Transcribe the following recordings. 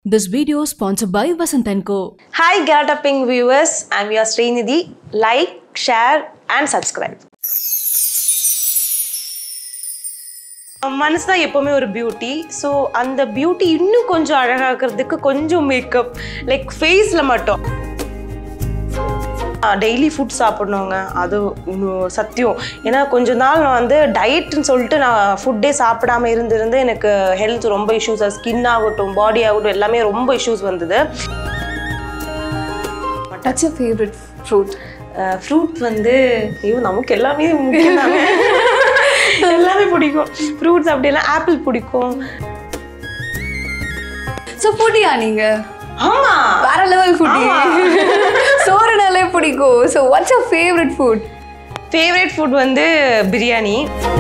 This video is sponsored by Vasant & Co. Hi Garatapping viewers, I'm your Srinidhi. Like, share and subscribe. மனசு தான் எப்போவுமே ஒரு beauty so அந்த beauty இன்னும் கொஞ்சம் அழகாக்கிறதுக்கு கொஞ்சம் மேக்கப் லைக் ஃபேஸில் மட்டும் டெய்லி ஃபுட் சாப்பிடணுங்க அது இன்னும் சத்தியம் ஏன்னா கொஞ்ச நாள் நான் வந்து டயட்னு சொல்லிட்டு நான் ஃபுட்டே சாப்பிடாம இருந்திருந்து எனக்கு ஹெல்த் ரொம்ப இஷ்யூஸ் ஸ்கின் ஆகட்டும் பாடி ஆகட்டும் எல்லாமே ரொம்ப இஷ்யூஸ் வந்தது What's your favorite fruit? Fruit வந்து ஐயோ நமக்கு எல்லாமே முக்கியம் தாங்க. எல்லாமே பிடிக்கும் ஃப்ரூட்ஸ் அப்படியெல்லாம் ஆப்பிள் பிடிக்கும் ஸோ ஃபுட்டியா நீங்க ஆமா வேற லெவல் ஃபுட்டி சோறுனாலே பிடிக்கும் so what's your favourite food favourite food வந்து பிரியாணி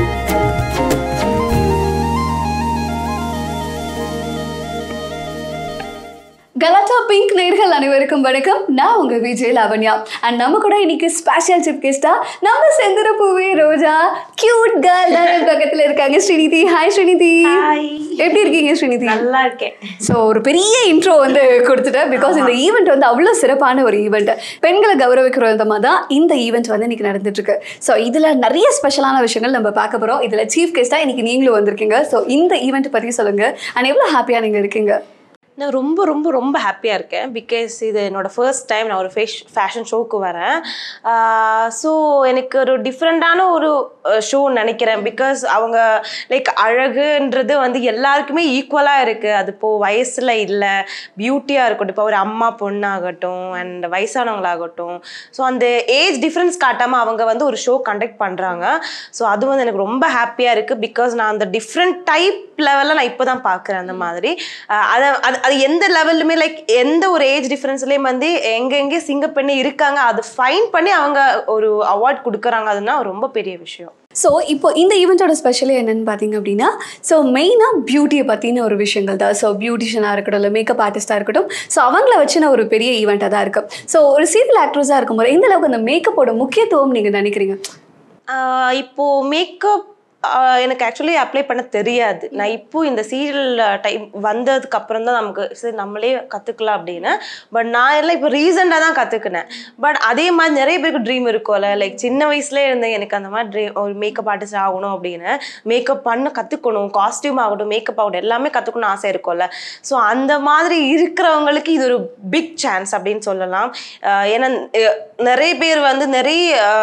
கலாட்டா பிங்க் நேர்கள் அனைவருக்கும் வணக்கம் நான் உங்க விஜய் லாவண்யா அண்ட் நம்ம கூட இன்னைக்கு ஸ்பெஷல் சிப் கெஸ்டா நம்ம செந்தர பூவே ரோஜா கியூட் கேர்ள் பக்கத்துல இருக்காங்க ஸ்ரீநிதி ஹாய் ஸ்ரீநிதி Hi. எப்படி இருக்கீங்க ஸ்ரீநிதி நல்லா இருக்கேன் ஸோ ஒரு பெரிய இன்ட்ரோ வந்து கொடுத்துட்டேன் பிகாஸ் இந்த ஈவெண்ட் வந்து அவ்வளோ சிறப்பான ஒரு ஈவெண்ட் பெண்களை கௌரவிக்கிற விதமாக தான் இந்த ஈவெண்ட் வந்து இன்னைக்கு நடந்துட்டு இருக்கு ஸோ இதில் நிறைய ஸ்பெஷலான விஷயங்கள் நம்ம பார்க்க போகிறோம் இதில் சீஃப் கெஸ்ட்டாக இன்னைக்கு நீங்களும் வந்திருக்கீங்க ஸோ இந்த ஈவெண்ட் பற்றி சொல்லுங்க அண்ட் எவ்வளோ ஹாப்பியாக நீங்கள் இருக்கீங்க நான் ரொம்ப ரொம்ப ரொம்ப ஹாப்பியாக இருக்கேன் பிகாஸ் இது என்னோட ஃபர்ஸ்ட் டைம் நான் ஒரு ஃபேஷ் ஃபேஷன் ஷோக்கு வரேன் ஸோ எனக்கு ஒரு டிஃப்ரெண்ட்டான ஒரு ஷோ நினைக்கிறேன் பிகாஸ் அவங்க லைக் அழகுன்றது வந்து எல்லாருக்குமே ஈக்குவலாக இருக்குது அது இப்போது வயசில் இல்லை பியூட்டியாக இருக்கட்டும் இப்போ ஒரு அம்மா பொண்ணாகட்டும் அண்ட் வயசானவங்களாகட்டும் ஸோ அந்த ஏஜ் டிஃப்ரென்ஸ் காட்டாமல் அவங்க வந்து ஒரு ஷோ கண்டக்ட் பண்ணுறாங்க ஸோ அது வந்து எனக்கு ரொம்ப ஹாப்பியாக இருக்குது பிகாஸ் நான் அந்த டிஃப்ரெண்ட் டைப் லெவலில் நான் இப்போ தான் பார்க்குறேன் அந்த மாதிரி அஹ் அதை அது அது எந்த லெவல்லுமே லைக் எந்த ஒரு ஏஜ் டிஃப்ரென்ஸ்லேயும் வந்து எங்கெங்கே சிங்கப்பெண்ணு இருக்காங்க அது ஃபைன் பண்ணி அவங்க ஒரு அவார்ட் கொடுக்குறாங்க அதுனா ரொம்ப பெரிய விஷயம் ஸோ இப்போ இந்த ஈவெண்ட்டோட ஸ்பெஷலே என்னன்னு பார்த்தீங்க அப்படின்னா ஸோ மெயினாக பியூட்டியை பற்றின ஒரு விஷயங்கள் தான் ஸோ பியூட்டிஷியனாக இருக்கட்டும் இல்லை மேக்கப் ஆர்டிஸ்ட்டாக இருக்கட்டும் ஸோ அவங்கள வச்சுன ஒரு பெரிய ஈவெண்ட்டாக தான் இருக்கும் ஸோ ஒரு சீரியல் ஆக்ட்ரஸாக இருக்கும்போது எந்த அளவுக்கு அந்த மேக்கப்போட முக்கியத்துவம் நீங்கள் நினைக்கிறீங்க ஆஹ் இப்போ மேக்கப் எனக்கு ஆக்சுவலி அப்ளை பண்ண தெரியாது நான் இப்போ இந்த சீரியல் டைம் வந்ததுக்கு அப்புறம் தான் நமக்கு சரி நம்மளே கற்றுக்கலாம் அப்படின்னு பட் நான் எல்லாம் இப்போ ரீசெண்டாக தான் கற்றுக்கினேன் பட் அதே மாதிரி நிறைய பேருக்கு ட்ரீம் இருக்கும்ல லைக் சின்ன வயசுலேயே இருந்தேன் எனக்கு அந்த மாதிரி ட்ரீம் ஒரு மேக்கப் ஆர்டிஸ்ட் ஆகணும் அப்படின்னு மேக்கப் பண்ண கற்றுக்கணும் காஸ்டியூம் ஆகட்டும் மேக்கப் ஆகட்டும் எல்லாமே கற்றுக்கணும்னு ஆசை இருக்கும்ல ஸோ அந்த மாதிரி இருக்கிறவங்களுக்கு இது ஒரு பிக் சான்ஸ் அப்படின்னு சொல்லலாம் ஆஹ் ஏன்னா அஹ் நிறைய பேர் வந்து நிறைய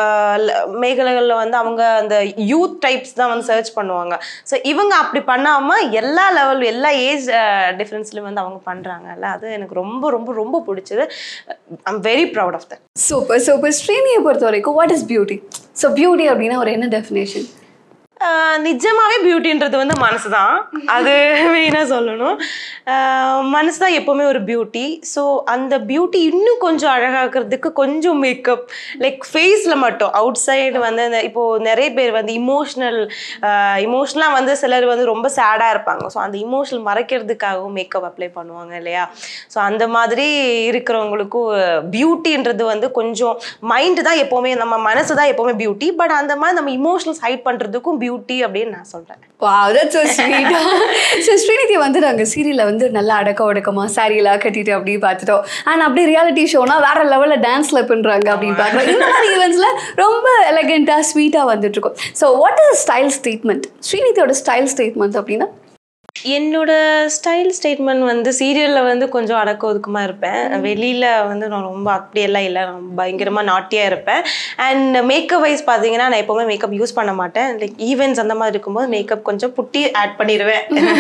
மேഖലகளில் வந்து அவங்க அந்த யூத் டைப்ஸ் தான் வந்து சர்ச் பண்ணுவாங்க ஸோ இவங்க அப்படி பண்ணாமல் எல்லா லெவல் எல்லா ஏஜ் டிஃப்ரென்ஸ்லையும் வந்து அவங்க பண்ணுறாங்கல்ல அது எனக்கு ரொம்ப ரொம்ப ரொம்ப பிடிச்சது I'm very proud of that super super ஸ்ரீனியை பொறுத்த வரைக்கும் what is beauty so beauty அப்படின்னா ஒரு என்ன டெஃபினேஷன் ஆஹ் நிஜமாவே பியூட்டின்றது வந்து மனசு தான் அது மெயினாக சொல்லணும் ஆஹ் மனசு தான் எப்போவுமே ஒரு பியூட்டி ஸோ அந்த பியூட்டி இன்னும் கொஞ்சம் அழகாக்கிறதுக்கு கொஞ்சம் மேக்கப் லைக் ஃபேஸில் மட்டும் அவுட் சைடு வந்து அந்த இப்போது நிறைய பேர் வந்து இமோஷ்னல் இமோஷ்னலாக வந்து சிலர் வந்து ரொம்ப சேடாக இருப்பாங்க ஸோ அந்த இமோஷனல் மறைக்கிறதுக்காகவும் மேக்கப் அப்ளை பண்ணுவாங்க இல்லையா ஸோ அந்த மாதிரி இருக்கிறவங்களுக்கும் பியூட்டின்றது வந்து கொஞ்சம் மைண்டு தான் எப்போவுமே நம்ம மனசு தான் எப்போவுமே பியூட்டி பட் அந்த மாதிரி நம்ம இமோஷனல்ஸ் ஹைட் பண்ணுறதுக்கும் பியூட்டி அப்படின்னு நான் சொல்கிறேன் wow that's so sweet so Srinidhi வந்து நாங்கள் சீரியலில் வந்து நல்லா அடக்க ஒடுக்கமாக சாரியெல்லாம் கட்டிட்டு அப்படி பார்த்துட்டோம் அண்ட் அப்படியே ரியாலிட்டி ஷோனா வேற லெவலில் டான்ஸில் பண்ணுறாங்க அப்படின்னு பார்க்குறோம் இந்த மாதிரி ஈவெண்ட்ஸில் ரொம்ப எலகெண்ட்டாக ஸ்வீட்டாக வந்துட்டு இருக்கும் so what is style statement ஸ்ரீநிதியோட ஸ்டைல் ஸ்டேட்மெண்ட் அப்படின்னா என்னோட ஸ்டைல் ஸ்டேட்மெண்ட் வந்து சீரியலில் வந்து கொஞ்சம் அடக்க ஒதுக்கமாக இருப்பேன் வெளியில் வந்து நான் ரொம்ப அப்படியெல்லாம் இல்லை நான் பயங்கரமாக நாட்டியாக இருப்பேன் அண்ட் மேக்கப் வைஸ் பார்த்தீங்கன்னா நான் எப்போவுமே மேக்கப் யூஸ் பண்ண மாட்டேன் லைக் ஈவெண்ட்ஸ் அந்த மாதிரி இருக்கும்போது மேக்கப் கொஞ்சம் புட்டி ஆட் பண்ணிடுவேன்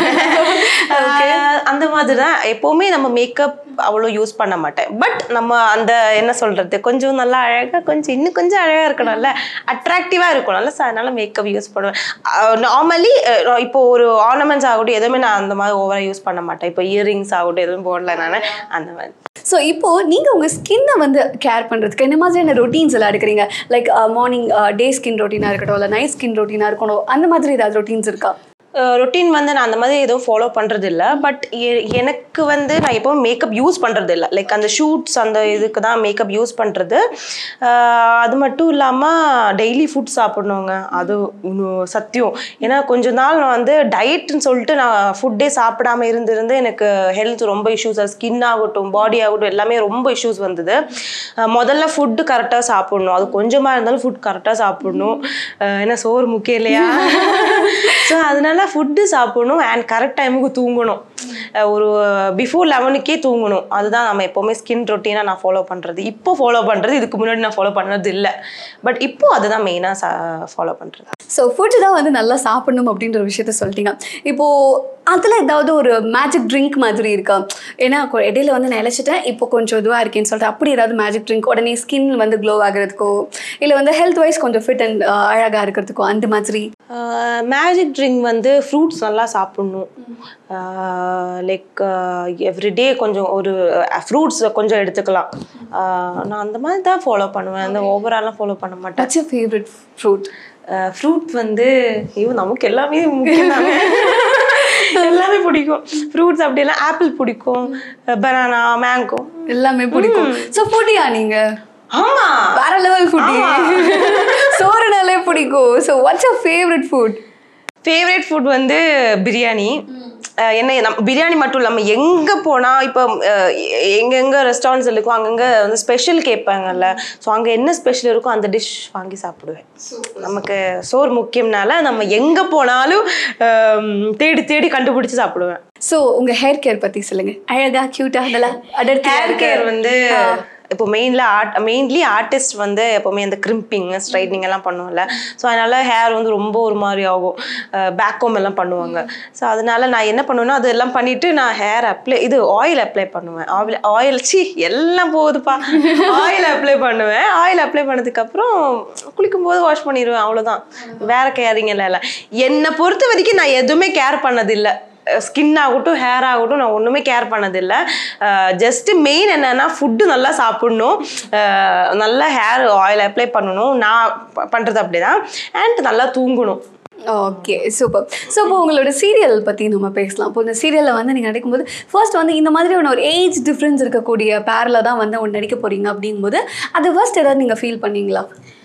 ஆஹ் அந்த மாதிரி தான் எப்போவுமே நம்ம மேக்கப் அவ்வளோ யூஸ் பண்ண மாட்டேன் பட் நம்ம அந்த என்ன சொல்கிறது கொஞ்சம் நல்லா அழகாக கொஞ்சம் இன்னும் கொஞ்சம் அழகாக இருக்கணும்ல அட்ராக்டிவாக இருக்கணும்ல ஸோ அதனால மேக்கப் யூஸ் பண்ணுவேன் நார்மலி இப்போ ஒரு ஆர்னமெண்ட்ஸ் ஆகட்டும் எதுவுமே நான் அந்த மாதிரி ஓவராக யூஸ் பண்ண மாட்டேன் இப்போ இயரிங்ஸ் ஆகட்டும் எதுவும் போடல நான் அந்த மாதிரி ஸோ இப்போது நீங்கள் உங்கள் ஸ்கின்னை வந்து கேர் பண்ணுறதுக்கு என்ன மாதிரியான ரொட்டீன்ஸ் எல்லாம் எடுக்கிறீங்க லைக் மார்னிங் டே ஸ்கின் ரொட்டீனாக இருக்கட்டும் இல்லை நைட் ஸ்கின் ரொட்டீனாக இருக்கணும் அந்த மாதிரி ஏதாவது ரொட்டீன்ஸ் இருக்கா ரொட்டீன் வந்து நான் அந்த மாதிரி எதுவும் ஃபாலோ பண்ணுறது இல்லை பட் எனக்கு வந்து நான் எப்பவும் மேக்கப் யூஸ் பண்ணுறது இல்லை லைக் அந்த ஷூட்ஸ் அந்த இதுக்கு தான் மேக்கப் யூஸ் பண்ணுறது அது மட்டும் இல்லாமல் டெய்லி ஃபுட் சாப்பிடணுங்க அது இன்னும் சத்தியம் ஏன்னா கொஞ்ச நாள் நான் வந்து டயட்னு சொல்லிட்டு நான் ஃபுட்டே சாப்பிடாம இருந்திருந்து எனக்கு ஹெல்த் ரொம்ப இஷ்யூஸ் ஸ்கின் ஆகட்டும் பாடி ஆகட்டும் எல்லாமே ரொம்ப இஷ்யூஸ் வந்தது அஹ் முதல்ல ஃபுட்டு கரெக்டாக சாப்பிடணும் அது கொஞ்சமாக இருந்தாலும் ஃபுட் கரெக்டாக சாப்பிடணும் அஹ் ஏன்னா சோறு முக்கியம் இல்லையா ஸோ அதனால ஃபுட்டு சாப்பிடணும் அண்ட் கரெக்ட் டைமுக்கு தூங்கணும் அஹ் ஒரு பிஃபோர் லெவனுக்கே தூங்கணும் அதுதான் நம்ம எப்போவுமே ஸ்கின் ரொட்டீனாக நான் ஃபாலோ பண்ணுறது இப்போ ஃபாலோ பண்ணுறது இதுக்கு முன்னாடி நான் ஃபாலோ பண்ணது இல்லை பட் இப்போ அதுதான் மெயினாக சா ஃபாலோ பண்ணுறது ஸோ ஃபுட்டு தான் வந்து நல்லா சாப்பிடணும் அப்படின்ற ஒரு விஷயத்த சொல்லிட்டீங்க இப்போது அதில் ஏதாவது ஒரு மேஜிக் ட்ரிங்க் மாதிரி இருக்கா ஏன்னா கொ- இடையில வந்து நான் இழைச்சிட்டேன் இப்போ கொஞ்சம் இதுவாக இருக்கேன்னு சொல்லிட்டு அப்படி ஏதாவது மேஜிக் ட்ரிங்க் உடனே ஸ்கின் வந்து க்ளோ ஆகிறதுக்கோ இல்லை வந்து ஹெல்த் வைஸ் கொஞ்சம் ஃபிட் அண்ட் அழகாக இருக்கிறதுக்கோ அந்த மாதிரி மேஜிக் ட்ரிங்க் வந்து ஃப்ரூட்ஸ் நல்லா சாப்பிடணும் லைக் எவ்ரிடே கொஞ்சம் ஒரு ஃப்ரூட்ஸ் கொஞ்சம் எடுத்துக்கலாம் ஆஹ் நான் அந்த மாதிரி தான் ஃபாலோ பண்ணுவேன் அந்த ஓவராலாக ஃபாலோ பண்ண மாட்டேன் touch you favourite fruit fruit வந்து ஐயோ நமக்கு எல்லாமே முக்கியம் தானே. எல்லாமே பிடிக்கும் ஃப்ரூட்ஸ் அப்படியெல்லாம் ஆப்பிள் பிடிக்கும் பனானா மேங்கோ எல்லாமே பிடிக்கும் ஸோ ஃபுட்டியா நீங்கள் ஆமா வேற லெவல் ஃபுட்டி சோறுனாலே பிடிக்கும் so what's your favourite food favourite food வந்து பிரியாணி அஹ் என்ன நம் பிரியாணி மட்டும் இல்லாமல் எங்கே போனால் இப்போ எங்கெங்கே ரெஸ்டாரண்ட்ஸ் இருக்கும் அங்கங்கே வந்து ஸ்பெஷல் கேட்பாங்கல்ல ஸோ அங்கே என்ன ஸ்பெஷல் இருக்கோ அந்த டிஷ் வாங்கி சாப்பிடுவேன் நமக்கு சோறு முக்கியம்னால நம்ம எங்கே போனாலும் அஹ், தேடி தேடி கண்டுபிடிச்சி சாப்பிடுவேன் ஸோ உங்கள் ஹேர் கேர் பற்றி சொல்லுங்கள் அழகா க்யூட்டாக அதெல்லாம் அடர்த்தியா ஹேர் இருக்கு கேர் வந்து இப்போ மெயினில் ஆர்ட் மெயின்லி ஆர்டிஸ்ட் வந்து எப்போவுமே இந்த கிரிம்பிங் ஸ்ட்ரைட்னிங் எல்லாம் பண்ணுவோம்ல ஸோ அதனால ஹேர் வந்து ரொம்ப ஒரு மாதிரி ஆகும் பேக்கோம் எல்லாம் பண்ணுவாங்க ஸோ அதனால நான் என்ன பண்ணுவேன்னா அதெல்லாம் பண்ணிட்டு நான் ஹேர் அப்ளை இது ஆயில் அப்ளை பண்ணுவேன் ஆயில் ஆயில் சி எல்லாம் போகுதுப்பா ஆயில் அப்ளை பண்ணுவேன் ஆயில் அப்ளை பண்ணதுக்கப்புறம் குளிக்கும் போது வாஷ் பண்ணிடுவேன் அவ்வளோதான் வேற கேரிங் எல்லாம் இல்லை என்னை பொறுத்த வரைக்கும் நான் எதுவுமே கேர் பண்ணதில்லை ஸ்கின் ஆகட்டும் ஹேர் ஆகட்டும் நான் ஒன்றுமே கேர் பண்ணதில்லை ஜஸ்ட் மெயின் என்னன்னா ஃபுட்டு நல்லா சாப்பிடணும் அஹ் நல்லா ஹேர் ஆயில் அப்ளை பண்ணணும் நான் ப- பண்றது அப்படிதான் அண்ட் நல்லா தூங்கணும் ஓகே சூப்பர் ஸோ இப்போ உங்களோட சீரியல் பற்றி நம்ம பேசலாம் இப்போ இந்த சீரியலில் வந்து நீங்கள் நடிக்கும்போது ஃபர்ஸ்ட் வந்து இந்த மாதிரியான ஒரு ஏஜ் டிஃப்ரென்ஸ் இருக்கக்கூடிய பேரில் தான் வந்து ஒன்று நடிக்க போகிறீங்க அப்படிங்கும்போது அது ஃபர்ஸ்ட் ஏதாவது நீங்கள் ஃபீல் பண்ணீங்களா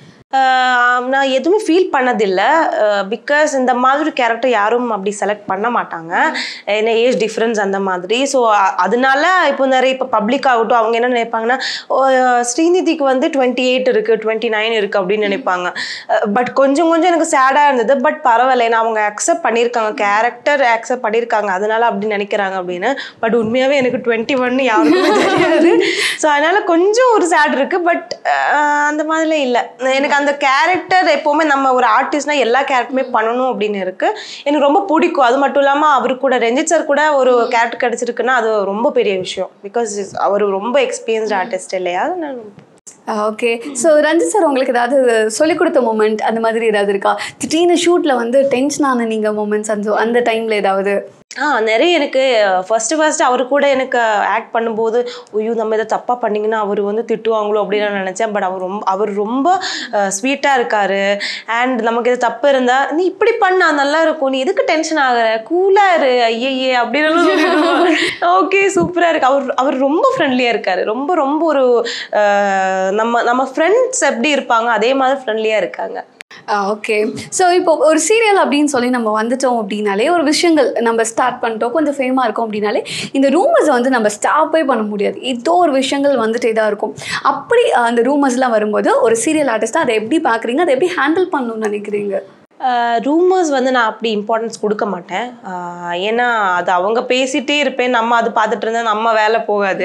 அஹ் நான் எதுவுமே ஃபீல் பண்ணதில்லை பிகாஸ் இந்த மாதிரி கேரக்டர் யாரும் அப்படி செலக்ட் பண்ண மாட்டாங்க என்ன ஏஜ் டிஃப்ரென்ஸ் அந்த மாதிரி ஸோ அதனால இப்போ நிறைய இப்போ பப்ளிக் ஆகட்டும் அவங்க என்ன நினைப்பாங்கன்னா "ஓ, ஸ்ரீநிதிக்கு வந்து டுவெண்ட்டி எயிட் இருக்குது டுவெண்ட்டி நைன் இருக்குது அப்படின்னு நினைப்பாங்க பட் கொஞ்சம் கொஞ்சம் எனக்கு சேடாக இருந்தது பட் பரவாயில்ல ஏன்னா அவங்க அக்செப்ட் பண்ணியிருக்காங்க கேரக்டர் அக்செப்ட் பண்ணியிருக்காங்க அதனால அப்படி நினைக்கிறாங்க அப்படின்னு பட் உண்மையாகவே எனக்கு டுவெண்ட்டி ஒன்னு யாருக்குமே தெரியாது ஸோ அதனால கொஞ்சம் ஒரு சேட் இருக்குது பட் அந்த மாதிரிலாம் இல்லை எனக்கு அந்த கேரக்டர் எப்போவுமே நம்ம ஒரு ஆர்டிஸ்ட்னா எல்லா கேரக்டருமே பண்ணணும் அப்படின்னு இருக்கு எனக்கு ரொம்ப பிடிக்கும் அது மட்டும் இல்லாமல் அவரு கூட ரஞ்சித் சார் கூட ஒரு கேரக்டர் கிடைச்சிருக்குன்னா அது ரொம்ப பெரிய விஷயம் பிகாஸ் அவர் ரொம்ப எக்ஸ்பீரியன்ஸ்ட் ஆர்டிஸ்ட் இல்லையா அதனால ஓகே ஸோ ரஞ்சித் சார் உங்களுக்கு ஏதாவது சொல்லிக் கொடுத்த மூமெண்ட் அந்த மாதிரி ஏதாவது இருக்கா திடீர்னு ஷூட்டில் வந்து டென்ஷன் ஆன நீங்கள் மூமெண்ட்ஸ் அந்த அந்த டைமில் ஏதாவது ஆ நிறைய எனக்கு ஃபர்ஸ்ட் ஃபர்ஸ்ட் அவர் கூட எனக்கு ஆக்ட் பண்ணும்போது ஐயோ நம்ம இதை தப்பாக பண்ணிங்கன்னா அவர் வந்து திட்டுவாங்களோ அப்படின்னு நான் நினச்சேன் பட் அவர் ரொம்ப அவர் ரொம்ப ஸ்வீட்டாக இருக்காரு அண்ட் நமக்கு இது தப்பு இருந்தால் நீ இப்படி பண்ணா நல்லா இருக்கும் நீ எதுக்கு டென்ஷன் ஆகுற கூலாக இரு ஐயையே அப்படின்னு ஓகே சூப்பராக இருக்கு அவர் அவர் ரொம்ப ஃப்ரெண்ட்லியாக இருக்காரு ரொம்ப ரொம்ப ஒரு அஹ், நம்ம நம்ம ஃப்ரெண்ட்ஸ் எப்படி இருப்பாங்க அதே மாதிரி ஃப்ரெண்ட்லியாக இருக்காங்க ஓகே ஸோ இப்போ ஒரு சீரியல் அப்படின்னு சொல்லி நம்ம வந்துட்டோம் அப்படின்னாலே ஒரு விஷயங்கள் நம்ம ஸ்டார்ட் பண்ணிட்டோம் கொஞ்சம் ஃபேமாக இருக்கோம் அப்படின்னாலே இந்த ரூமர்ஸை வந்து நம்ம ஸ்டாப்பே பண்ண முடியாது ஏதோ ஒரு விஷயங்கள் வந்துட்டே தான் இருக்கும் அப்படி அஹ், அந்த ரூமர்ஸ்லாம் வரும்போது ஒரு சீரியல் ஆர்டிஸ்ட்டாக அதை எப்படி பார்க்குறீங்க அதை எப்படி ஹேண்டில் பண்ணணும்னு நினைக்கிறீங்க ரூமர்ஸ் வந்து நான் அப்படி இம்பார்ட்டன்ஸ் கொடுக்க மாட்டேன் ஆஹ் ஏன்னா அது அவங்க பேசிட்டே இருப்பேன் நம்ம அது பார்த்துட்டு இருந்தா நம்ம வேலை போகாது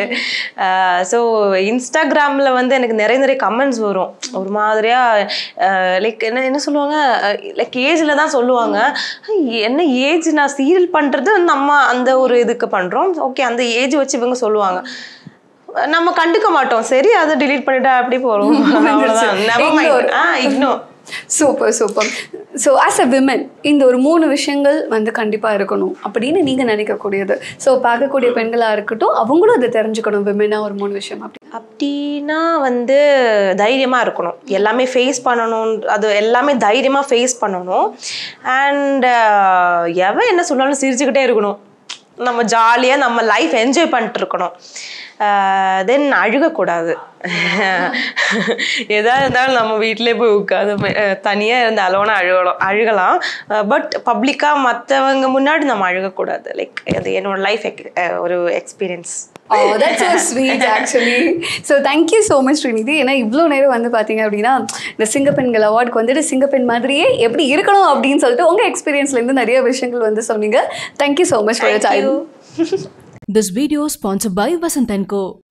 ஸோ இன்ஸ்டாகிராமில் வந்து எனக்கு நிறைய நிறைய கமெண்ட்ஸ் வரும் ஒரு மாதிரியா லைக் என்ன என்ன சொல்லுவாங்க லைக் ஏஜில் தான் சொல்லுவாங்க "ஐய், என்ன ஏஜ் நான் சீரியல் பண்ணுறது நம்ம அந்த ஒரு இதுக்கு பண்ணுறோம் ஓகே அந்த ஏஜ் வச்சு இவங்க சொல்லுவாங்க நம்ம கண்டுக்க மாட்டோம் சரி அதை delete பண்ணிட்டா அப்படி போகிறோம் அவ்வளோதான் Never mind. Ignore. ஆ ignore super super so as a women இந்த ஒரு மூணு விஷயங்கள் வந்து கண்டிப்பாக இருக்கணும் அப்படின்னு நீங்கள் நினைக்கக்கூடியது ஸோ பார்க்கக்கூடிய பெண்களாக இருக்கட்டும் அவங்களும் அதை தெரிஞ்சுக்கணும் விமனாக ஒரு மூணு விஷயம் அப்படி அப்படின்னா வந்து தைரியமாக இருக்கணும் எல்லாமே ஃபேஸ் பண்ணணும் அது எல்லாமே தைரியமாக ஃபேஸ் பண்ணணும் அண்ட் எவன் என்ன சொன்னாலும் சிரிச்சுக்கிட்டே இருக்கணும் நம்ம ஜாலியாக நம்ம லைஃப் என்ஜாய் பண்ணிட்டு இருக்கணும் தென் அழுகக்கூடாது எதா இருந்தாலும் நம்ம வீட்டிலே போய் உட்காந்து தனியாக இருந்து அலோனா அழுகலாம் அழுகலாம் பட் பப்ளிக்காக மற்றவங்க முன்னாடி நம்ம அழுகக்கூடாது லைக் அது என்னோட லைஃப் ஒரு experience Oh, that's so sweet actually. So thank you so much Srinidhi ஏன்னா இவ்வளோ நேரம் வந்து பார்த்தீங்க அப்படின்னா இந்த சிங்கப்பெண்கள் அவார்டுக்கு வந்துட்டு சிங்கப்பெண் மாதிரியே எப்படி இருக்கணும் அப்படின்னு சொல்லிட்டு உங்கள் எக்ஸ்பீரியன்ஸ்லேருந்து நிறைய விஷயங்கள் வந்து சொன்னீங்க thank you so much for time This video sponsored by Vasant & Co.